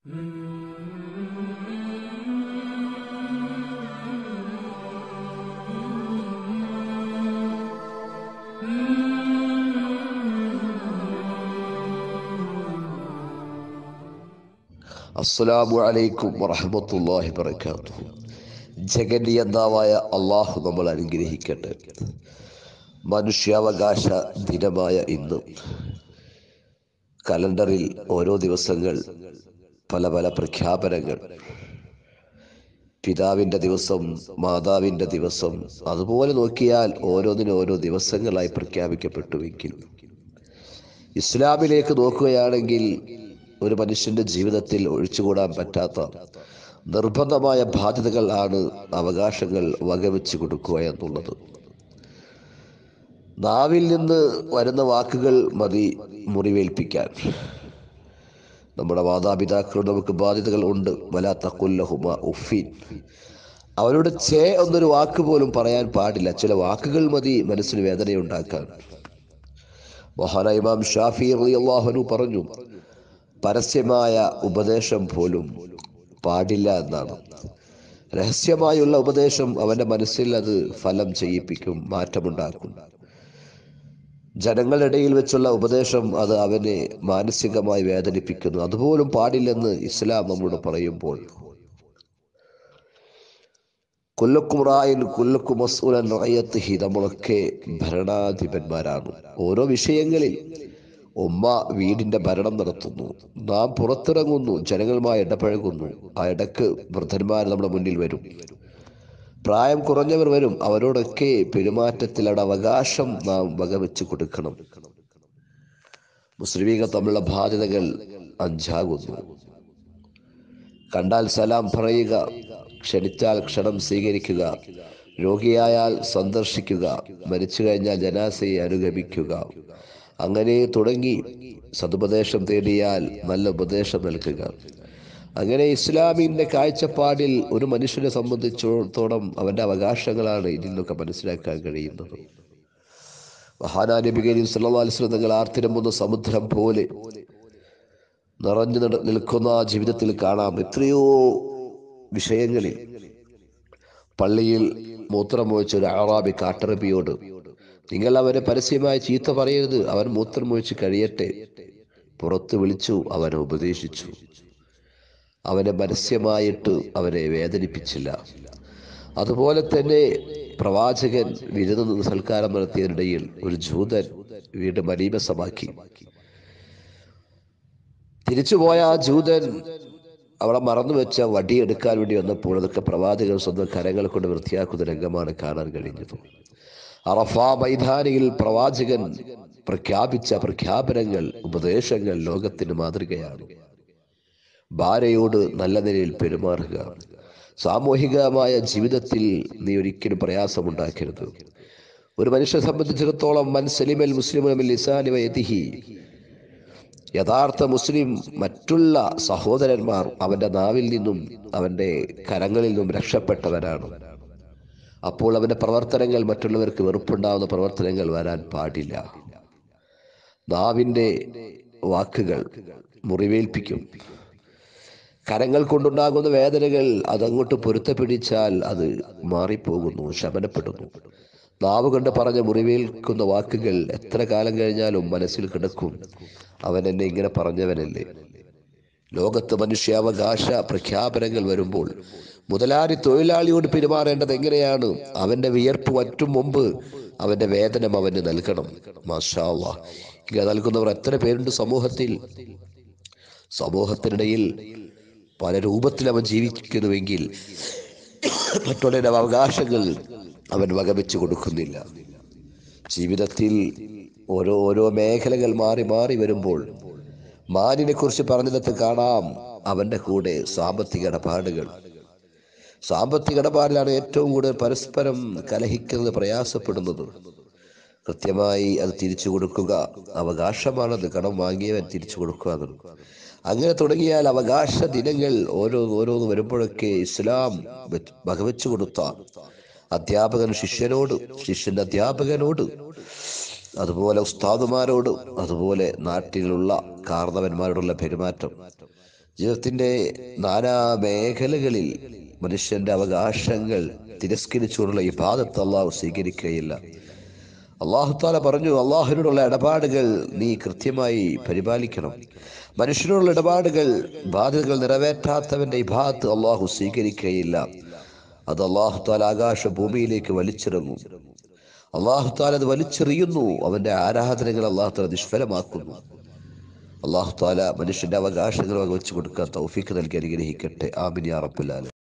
അസ്സലാമു അലൈക്കും വറഹമത്തല്ലാഹി വബറകാതുഹു ജഗന്നിയന്താവായ അള്ളാഹു നമ്മൾ അനുഗ്രഹിക്കട്ടെ മനുഷ്യാവകാശ ദിനമായ ഇന്ന് കലണ്ടറിൽ ഓരോ ദിവസങ്ങൾ പല പല പ്രഖ്യാപനങ്ങൾ പിതാവിൻ്റെ ദിവസം മാതാവിൻ്റെ ദിവസം അതുപോലെ നോക്കിയാൽ ഓരോന്നിനും ഓരോ ദിവസങ്ങളായി പ്രഖ്യാപിക്കപ്പെട്ടുവെങ്കിൽ ഇസ്ലാമിലേക്ക് നോക്കുകയാണെങ്കിൽ ഒരു മനുഷ്യന്റെ ജീവിതത്തിൽ ഒഴിച്ചുകൂടാൻ പറ്റാത്ത നിർബന്ധമായ ബാധ്യതകൾ ആണ് അവകാശങ്ങൾ വകവെച്ച് കൊടുക്കുക എന്നുള്ളത് നാവിൽ നിന്ന് വരുന്ന വാക്കുകൾ മതി മുറിവേൽപ്പിക്കാൻ നമ്മുടെ മാതാപിതാക്കളോട് നമുക്ക് ബാധ്യതകൾ ഉണ്ട് വലാത്ത കൊല്ലഹുമ ഉഫീൻ അവരോട് ചേ എന്നൊരു വാക്ക് പോലും പറയാൻ പാടില്ല ചില വാക്കുകൾ മതി മനസ്സിന് വേദനയുണ്ടാക്കാൻ മഹാന ഇമാം ഷാഫി അള്ളാഹുനു പറഞ്ഞു പരസ്യമായ ഉപദേശം പോലും പാടില്ല എന്നാണ് രഹസ്യമായുള്ള ഉപദേശം അവന്റെ മനസ്സിൽ അത് ഫലം ചെയ്യിപ്പിക്കും മാറ്റമുണ്ടാക്കും ജനങ്ങളുടെ ഇടയിൽ വെച്ചുള്ള ഉപദേശം അത് അവനെ മാനസികമായി വേദനിപ്പിക്കുന്നു അതുപോലും പാടില്ലെന്ന് ഇസ്ലാം നമ്മളോട് പറയുമ്പോൾ കൊല്ലക്കും റായൻ കൊല്ലക്കും മസൂലൻ റയത്തിഹി നമ്മളൊക്കെ ഭരണാധിപന്മാരാണ് ഓരോ വിഷയങ്ങളിൽ ഉമ്മ വീടിന്റെ ഭരണം നടത്തുന്നു നാം പുറത്തിറങ്ങുന്നു ജനങ്ങളുമായി ഇടപഴകുന്നു ആ ഇടക്ക് വൃദ്ധന്മാർ നമ്മുടെ മുന്നിൽ വരും പ്രായം കുറഞ്ഞവർ വരും അവരോടൊക്കെ പെരുമാറ്റത്തിൽ അവിടെ അവകാശം നാം വകവെച്ച് കൊടുക്കണം മുസ്ലിമീങ്ങൾ തമ്മിലുള്ള ബാധ്യതകൾ അഞ്ചാകുന്നു കണ്ടാൽ സലാം പറയുക ക്ഷണിച്ചാൽ ക്ഷണം സ്വീകരിക്കുക രോഗിയായാൽ സന്ദർശിക്കുക മരിച്ചു കഴിഞ്ഞാൽ ജനാസയെ അനുഗമിക്കുക അങ്ങനെ തുടങ്ങി സതുപദേശം തേടിയാൽ നല്ല ഉപദേശം നൽകുക അങ്ങനെ ഇസ്ലാമിന്റെ കാഴ്ചപ്പാടിൽ ഒരു മനുഷ്യനെ സംബന്ധിച്ചിടത്തോളം അവന്റെ അവകാശങ്ങളാണ് ഇതിൽ നിന്നൊക്കെ മനസ്സിലാക്കാൻ കഴിയുന്നത് മഹാനാനബി കരീം സല്ലാസ്ലം നിങ്ങൾ ആർത്തിരമ്പുന്ന സമുദ്രം പോലെ നിറഞ്ഞു നിൽക്കുന്ന ജീവിതത്തിൽ കാണാം എത്രയോ വിഷയങ്ങളിൽ പള്ളിയിൽ മൂത്രമൊഴിച്ച ഒരു ആറാബി കാട്ടറബിയോട് നിങ്ങൾ അവനെ പരസ്യമായി ചീത്ത പറയരുത് അവൻ മൂത്രമൊഴിച്ച് കഴിയട്ടെ പുറത്ത് വിളിച്ചു അവനെ ഉപദേശിച്ചു അവനെ പരസ്യമായിട്ട് അവനെ വേദനിപ്പിച്ചില്ല അതുപോലെ തന്നെ പ്രവാചകൻ വിരുന്ന് സൽക്കാരം നടത്തിയതിനിടയിൽ ഒരു ജൂതൻ വീട് മരീമസമാക്കി തിരിച്ചുപോയ ആ ജൂതൻ അവിടെ മറന്നു വെച്ച വടിയെടുക്കാൻ വേണ്ടി വന്നപ്പോൾ അതൊക്കെ പ്രവാചകൻ സ്വന്തം കരങ്ങൾ കൊണ്ട് വൃത്തിയാക്കുന്ന രംഗമാണ് കാണാൻ കഴിഞ്ഞത് അറഫ മൈതാനിയിൽ പ്രവാചകൻ പ്രഖ്യാപിച്ച പ്രഖ്യാപനങ്ങൾ ഉപദേശങ്ങൾ ലോകത്തിന് മാതൃകയാണ് ഭാര്യയോട് നല്ല നിലയിൽ പെരുമാറുക സാമൂഹികമായ ജീവിതത്തിൽ നീ ഒരിക്കലും പ്രയാസമുണ്ടാക്കരുത് ഒരു മനുഷ്യനെ സംബന്ധിച്ചിടത്തോളം മൻ സലിമൽ മുസ്ലിമുൽ ലിസാനിവയതിഹി യഥാർത്ഥ മുസ്ലിം മറ്റുള്ള സഹോദരന്മാർ അവന്റെ നാവിൽ നിന്നും അവന്റെ കരങ്ങളിൽ നിന്നും രക്ഷപ്പെട്ടവരാണ് അപ്പോൾ അവന്റെ പ്രവർത്തനങ്ങൾ മറ്റുള്ളവർക്ക് വെറുപ്പുണ്ടാവുന്ന പ്രവർത്തനങ്ങൾ വരാൻ പാടില്ല നാവിൻ്റെ വാക്കുകൾ മുറിവേൽപ്പിക്കും കരങ്ങൾ കൊണ്ടുണ്ടാകുന്ന വേദനകൾ അതങ്ങോട്ട് പൊരുത്തപ്പിടിച്ചാൽ അത് മാറിപ്പോകുന്നു ശമനപ്പെടുന്നു നാവ് കൊണ്ട് പറഞ്ഞ മുറിവേൽക്കുന്ന വാക്കുകൾ എത്ര കാലം കഴിഞ്ഞാലും മനസ്സിൽ കിടക്കും അവൻ എന്നെ ഇങ്ങനെ പറഞ്ഞവനല്ലേ ലോകത്ത് മനുഷ്യാവകാശ പ്രഖ്യാപനങ്ങൾ വരുമ്പോൾ മുതലാളി തൊഴിലാളിയോട് പെരുമാറേണ്ടത് എങ്ങനെയാണ് അവന്റെ വിയർപ്പ് വറ്റും മുമ്പ് അവന്റെ വേതനം അവന് നൽകണം മാഷാവ ഇങ്ങനെ നൽകുന്നവർ എത്ര പേരുണ്ട് സമൂഹത്തിൽ സമൂഹത്തിനിടയിൽ പല രൂപത്തിൽ അവൻ ജീവിക്കുന്നുവെങ്കിൽ മറ്റുള്ളവരുടെ അവകാശങ്ങൾ അവൻ വകവെച്ച് കൊടുക്കുന്നില്ല ജീവിതത്തിൽ ഓരോ ഓരോ മേഖലകൾ മാറി മാറി വരുമ്പോൾ മാനിനെ കുറിച്ച് പറഞ്ഞിടത്ത് കാണാം അവന്റെ കൂടെ സാമ്പത്തിക ഇടപാടുകൾ സാമ്പത്തിക ഇടപാടിലാണ് ഏറ്റവും കൂടുതൽ പരസ്പരം കലഹിക്കുന്നത് പ്രയാസപ്പെടുന്നത് കൃത്യമായി അത് തിരിച്ചു കൊടുക്കുക അവകാശമാണത് കടം വാങ്ങിയവൻ തിരിച്ചു കൊടുക്കുക എന്നുള്ളത് അങ്ങനെ തുടങ്ങിയാൽ അവകാശ ദിനങ്ങൾ ഓരോ ഓരോന്ന് വരുമ്പോഴൊക്കെ ഇസ്ലാം വകവെച്ചു കൊടുത്ത അധ്യാപകൻ ശിഷ്യനോട് ശിഷ്യന്റെ അധ്യാപകനോട് അതുപോലെ ഉസ്താദുമാരോട് അതുപോലെ നാട്ടിലുള്ള കാർന്നവന്മാരോടുള്ള പെരുമാറ്റം ജീവിതത്തിൻ്റെ നാനാ മേഖലകളിൽ മനുഷ്യന്റെ അവകാശങ്ങൾ തിരസ്കരിച്ചുകൊണ്ടുള്ള ഈ ബാധത്ത് അള്ളാഹു സ്വീകരിക്കുകയില്ല അള്ളാഹുത്താല പറഞ്ഞു അള്ളാഹുവിനോടുള്ള ഇടപാടുകൾ നീ കൃത്യമായി പരിപാലിക്കണം മനുഷ്യനോടുള്ള ഇടപാടുകൾ ബാധ്യതകൾ നിറവേറ്റാത്തവന്റെ ഈ ഭാഗത്ത് അള്ളാഹു സ്വീകരിക്കുകയില്ല അത് അള്ളാഹുത്താല ആകാശ ഭൂമിയിലേക്ക് വലിച്ചിറങ്ങും അള്ളാഹുത്താല അത് വലിച്ചെറിയുന്നു അവന്റെ ആരാധനകൾ അള്ളാഹുത്താല നിഷ്ഫലമാക്കുന്നു അള്ളാഹുത്താല മനുഷ്യന്റെ അവകാശങ്ങൾ വകവെച്ച് കൊടുക്കാൻ തൗഫീക്ക് നൽകി അനുഗ്രഹിക്കട്ടെ ആമിനി അറബുലാല